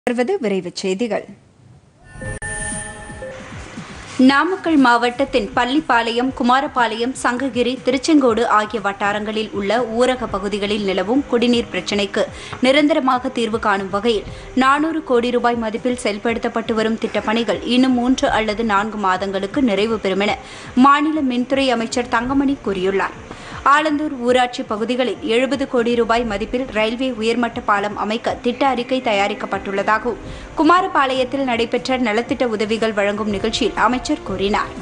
வருவது விரைவுச் செய்திகள் நாமக்கல் மாவட்டத்தின் பள்ளிப்பாளையம் குமாரபாளையம் சங்ககிரி திருச்செங்கோடு ஆகிய வட்டாரங்களில் உள்ள ஊரக பகுதிகளில் நிலவும் குடிநீர் பிரச்சினைக்கு நிரந்தரமாக தீர்வு காணும் வகையில் நானூறு கோடி ரூபாய் மதிப்பில் செயல்படுத்தப்பட்டு வரும் திட்டப்பணிகள் இன்னும் மூன்று அல்லது நான்கு மாதங்களுக்கு நிறைவு பெறும் என மாநில மின்துறை அமைச்சர் தங்கமணி கூறியுள்ளார் ஆலந்தூர் ஊராட்சி பகுதிகளில் எழுபது கோடி ரூபாய் மதிப்பில் ரயில்வே உயர்மட்ட பாலம் அமைக்க திட்ட அறிக்கை தயாரிக்கப்பட்டுள்ளதாகவும் குமாரபாளையத்தில் நடைபெற்ற நலத்திட்ட உதவிகள் வழங்கும் நிகழ்ச்சியில் அமைச்சர் கூறினார்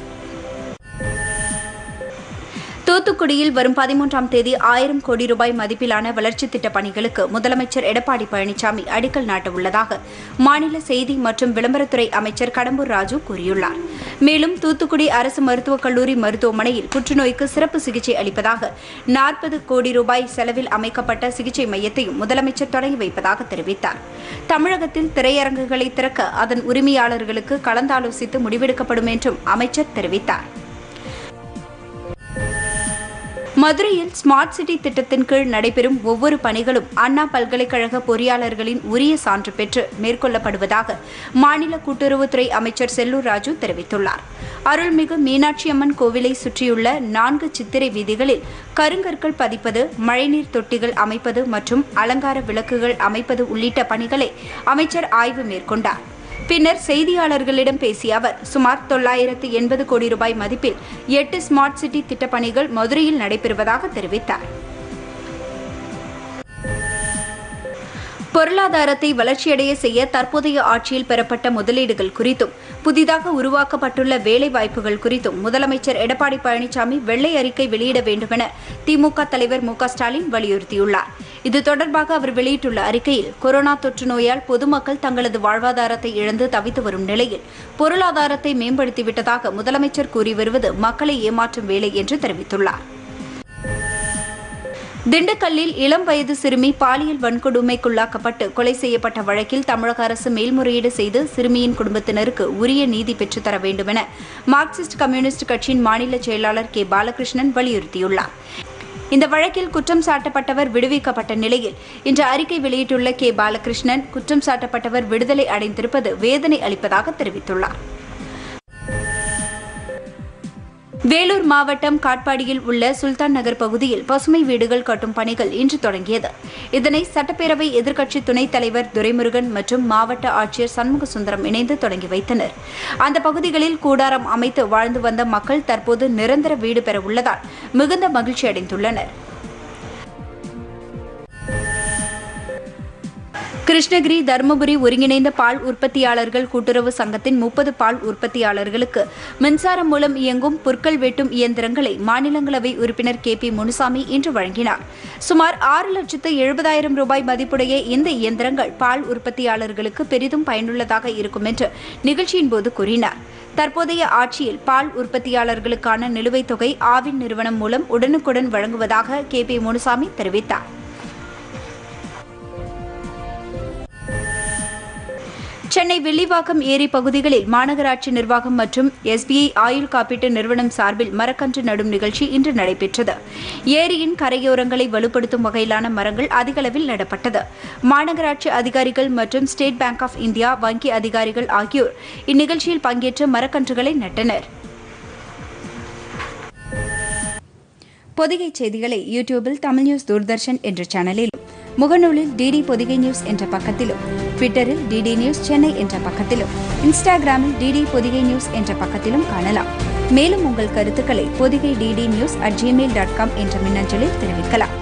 தூத்துக்குடியில் வரும் பதிமூன்றாம் தேதி ஆயிரம் கோடி ரூபாய் மதிப்பிலான வளர்ச்சித் திட்டப் பணிகளுக்கு முதலமைச்சர் எடப்பாடி பழனிசாமி அடிக்கல் நாட்டவுள்ளதாக மாநில செய்தி மற்றும் விளம்பரத்துறை அமைச்சர் கடம்பூர் ராஜு கூறியுள்ளார் மேலும் தூத்துக்குடி அரசு மருத்துவக் கல்லூரி மருத்துவமனையில் புற்றுநோய்க்கு சிறப்பு சிகிச்சை அளிப்பதாக நாற்பது கோடி ரூபாய் செலவில் அமைக்கப்பட்ட சிகிச்சை மையத்தையும் முதலமைச்சர் தொடங்கி வைப்பதாக தெரிவித்தார் தமிழகத்தில் திரையரங்குகளை திறக்க அதன் உரிமையாளர்களுக்கு கலந்தாலோசித்து முடிவெடுக்கப்படும் என்றும் அமைச்சர் தெரிவித்தார் மதுரையில் ஸ்மார்ட் சிட்டி திட்டத்தின் கீழ் நடைபெறும் ஒவ்வொரு பணிகளும் அண்ணா பல்கலைக்கழக பொறியாளர்களின் உரிய சான்று பெற்று மேற்கொள்ளப்படுவதாக மாநில கூட்டுறவுத்துறை அமைச்சர் செல்லூர் ராஜு தெரிவித்துள்ளார் அருள்மிகு மீனாட்சி அம்மன் கோவிலை சுற்றியுள்ள நான்கு சித்திரை வீதிகளில் கருங்கற்கள் பதிப்பது மழைநீர் தொட்டிகள் அமைப்பது மற்றும் அலங்கார விளக்குகள் அமைப்பது உள்ளிட்ட பணிகளை அமைச்சர் ஆய்வு மேற்கொண்டார் பின்னர் செய்தியாளர்களிடம் பேசிய அவர் சுமார் தொள்ளாயிரத்து எண்பது கோடி ரூபாய் மதிப்பில் எட்டு ஸ்மார்ட் சிட்டி திட்டப்பணிகள் மதுரையில் நடைபெறுவதாக தெரிவித்தார் பொருளாதாரத்தை வளர்ச்சியடைய செய்ய தற்போதைய ஆட்சியில் பெறப்பட்ட முதலீடுகள் குறித்தும் புதிதாக உருவாக்கப்பட்டுள்ள வேலைவாய்ப்புகள் குறித்தும் முதலமைச்சர் எடப்பாடி பழனிசாமி வெள்ளை அறிக்கை வெளியிட வேண்டுமென திமுக தலைவர் மு க ஸ்டாலின் வலியுறுத்தியுள்ளார் இது தொடர்பாக அவர் வெளியிட்டுள்ள அறிக்கையில் கொரோனா தொற்று நோயால் பொதுமக்கள் தங்களது வாழ்வாதாரத்தை இழந்து தவித்து வரும் நிலையில் பொருளாதாரத்தை மேம்படுத்திவிட்டதாக முதலமைச்சர் கூறி வருவது மக்களை ஏமாற்றும் வேலை என்று தெரிவித்துள்ளார் திண்டுக்கல்லில் இளம் வயது சிறுமி பாலியல் வன்கொடுமைக்குள்ளாக்கப்பட்டு கொலை செய்யப்பட்ட வழக்கில் தமிழக அரசு மேல்முறையீடு செய்து சிறுமியின் குடும்பத்தினருக்கு உரிய நீதி பெற்றுத்தர வேண்டுமென மார்க்சிஸ்ட் கம்யூனிஸ்ட் கட்சியின் மாநில செயலாளர் கே பாலகிருஷ்ணன் வலியுறுத்தியுள்ளார் இந்த வழக்கில் குற்றம் சாட்டப்பட்டவர் விடுவிக்கப்பட்ட நிலையில் இன்று அறிக்கை வெளியிட்டுள்ள கே பாலகிருஷ்ணன் குற்றம் சாட்டப்பட்டவர் விடுதலை அடைந்திருப்பது வேதனை அளிப்பதாக தெரிவித்துள்ளார் வேலூர் மாவட்டம் காட்பாடியில் உள்ள சுல்தான் நகர் பகுதியில் பசுமை வீடுகள் கட்டும் பணிகள் இன்று தொடங்கியது இதனை சட்டப்பேரவை எதிர்க்கட்சி துணைத் தலைவர் துரைமுருகன் மற்றும் மாவட்ட ஆட்சியர் சண்முக சுந்தரம் இணைந்து தொடங்கி வைத்தனர் அந்த பகுதிகளில் கூடாரம் அமைத்து வாழ்ந்து வந்த மக்கள் தற்போது நிரந்தர வீடு பெற உள்ளதால் மிகுந்த மகிழ்ச்சி அடைந்துள்ளனர் கிருஷ்ணகிரி தருமபுரி ஒருங்கிணைந்த பால் உற்பத்தியாளர்கள் கூட்டுறவு சங்கத்தின் முப்பது பால் உற்பத்தியாளர்களுக்கு மின்சாரம் மூலம் இயங்கும் புற்கள் வெட்டும் இயந்திரங்களை மாநிலங்களவை உறுப்பினர் கே பி முனுசாமி இன்று வழங்கினார் சுமார் ஆறு லட்சத்து எழுபதாயிரம் ரூபாய் மதிப்புடைய இந்த இயந்திரங்கள் பால் உற்பத்தியாளர்களுக்கு பெரிதும் பயனுள்ளதாக இருக்கும் என்று நிகழ்ச்சியின் போது கூறினார் தற்போதைய ஆட்சியில் பால் உற்பத்தியாளர்களுக்கான நிலுவைத் தொகை ஆவின் நிறுவனம் மூலம் உடனுக்குடன் வழங்குவதாக கே பி முனுசாமி தெரிவித்தார் சென்னை வில்லிவாக்கம் ஏரி பகுதிகளில் மாநகராட்சி நிர்வாகம் மற்றும் எஸ்பிஐ ஆயுள் காப்பீட்டு நிறுவனம் சார்பில் மரக்கன்று நடும் நிகழ்ச்சி இன்று நடைபெற்றது ஏரியின் கரையோரங்களை வலுப்படுத்தும் வகையிலான மரங்கள் அதிகளவில் நடப்பட்டது மாநகராட்சி அதிகாரிகள் மற்றும் ஸ்டேட் பேங்க் ஆஃப் இந்தியா வங்கி அதிகாரிகள் ஆகியோர் இந்நிகழ்ச்சியில் பங்கேற்று மரக்கன்றுகளை நட்டனர் பொதிகை செய்திகளை யூடியூபில் தமிழ் நியூஸ் தூர்தர்ஷன் என்ற சேனலிலும் முகநூலில் டிடி பொதிகை நியூஸ் என்ற பக்கத்திலும் ட்விட்டரில் டிடி நியூஸ் சென்னை என்ற பக்கத்திலும் இன்ஸ்டாகிராமில் டிடி பொதிகை நியூஸ் என்ற பக்கத்திலும் காணலாம் மேலும் உங்கள் கருத்துக்களை Podhigai DD news at Gmail dot com என்ற மின்னஞ்சலில் தெரிவிக்கலாம்